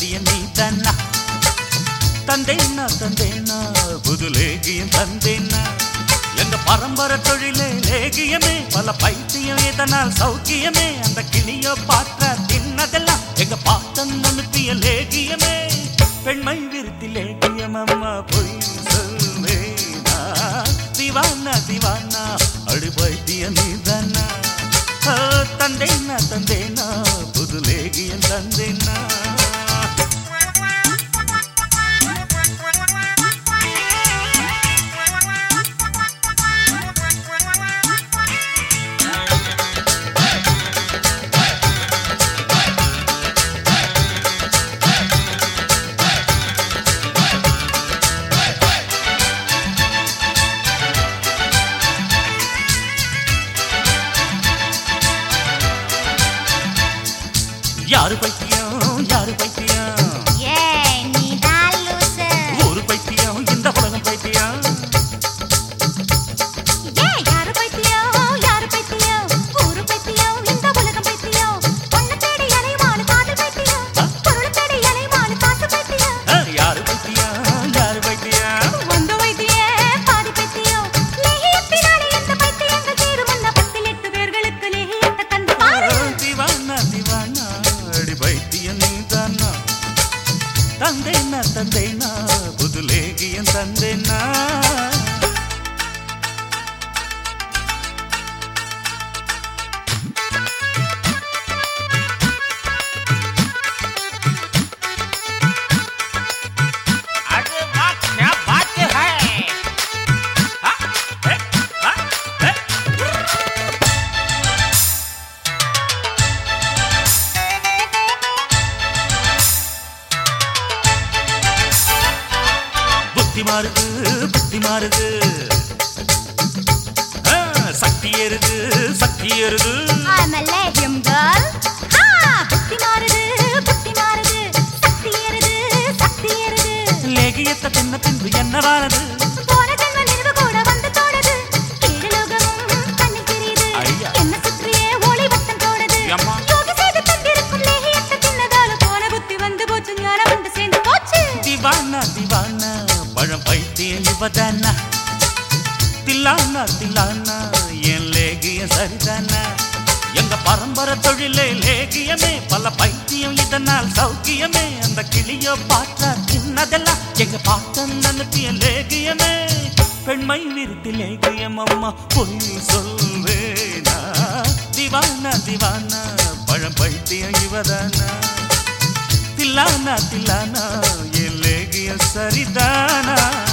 லேகிய நீ தன்னா தந்தேன்னா தந்தேன்னா புது லேகியம் தந்தேன்னா எங்க பரம்பரை தொழிலே லேகியமே பல பைத்தியம் இதனால் சௌக்கியமே அந்த கிளியோ பாற்ற தின்னதெல்லாம் எங்க பாட்டன் அனுப்பிய லேகியமே பெண்மை விருத்தி லேகியம் அம்மா பொய் சொல்வேனா திவானா திவானா அடி பைத்தியம் நீதானா ஓ, தந்தேனா தந்தேனா புது லேகியம் தந்தேனா யாரு பைத்தியம் யாரு பைத்தியம் ஏய் நீதான் லூசு ஒரு பைத்தியம் இந்த உலகம் பைத்தியம் ஏய் யாரு பைத்தியம் யாரு பைத்தியம் ஊரு பைத்தியம் இந்த உலகம் பைத்தியம் பொண்ணு தேடி அலைவான காதல் பைத்தியம் பொருள் தேடி அலைவான காசு பைத்தியம் ஆ, யாரு பைத்தியம் யாரு பைத்தியம் வந்த வைத்தியே பாதி பைத்தியம் லேகியத்தினாலே இந்த பைத்தியங்கள் தீரும் அந்த பத்தில் எட்டு பேர்களுக்கு லேகியத்தை தந்து பாரு திவானா திவானா அடி பைத்தியம் நீதானா தந்தேனா தந்தேனா புது லேகியம் தந்தேனா अरे वाह क्या बात है ஆ, ஏ, ஆ, ஏ. புத்தி மாறுது புத்தி மாறுது ஆ, சக்தி ஏறுது சக்தி ஏறுது I'm a legion girl. ஆ, புத்தி மாறுது, புத்தி மாறுது. சக்தி ஏறுது, சக்தி ஏறுது. லேகியத்தை தின்ன பின்பு என்னவானது போன ஜென்ம நினைவு கூட வந்து தோணுது. கீழ் லோகமும் கண்ணில் தெரியுது. ஐயா. என்னை சுற்றியே ஒளி வட்டம் தோணுது. அம்மா. யோகி செய்து தந்திருக்கும் லேகியத்தை தின்னதால போன புத்தி வந்து போச்சு, ஞானம் வந்து சேர்ந்து போச்சு. திவானா திவானா பழம் பைத்தியம் இவதானா தில்லானா தில்லானா என் லேகிய சரிதானா எங்க பரம்பரை தொழிலே லேகியமே பல பைத்தியம் இதனால் சௌக்கியமே அந்த கிளியோ பாற்றா சின்னதெல்லாம் எங்க பாட்டன் அனுப்பிய லேகியமே பெண்மை விருத்தி லேகியம் அம்மா பொய் சொல்வேனா திவானா திவானா பழம் பைத்தியம் இவதானா தில்லானா தில்லானா என் லேகிய சரிதானா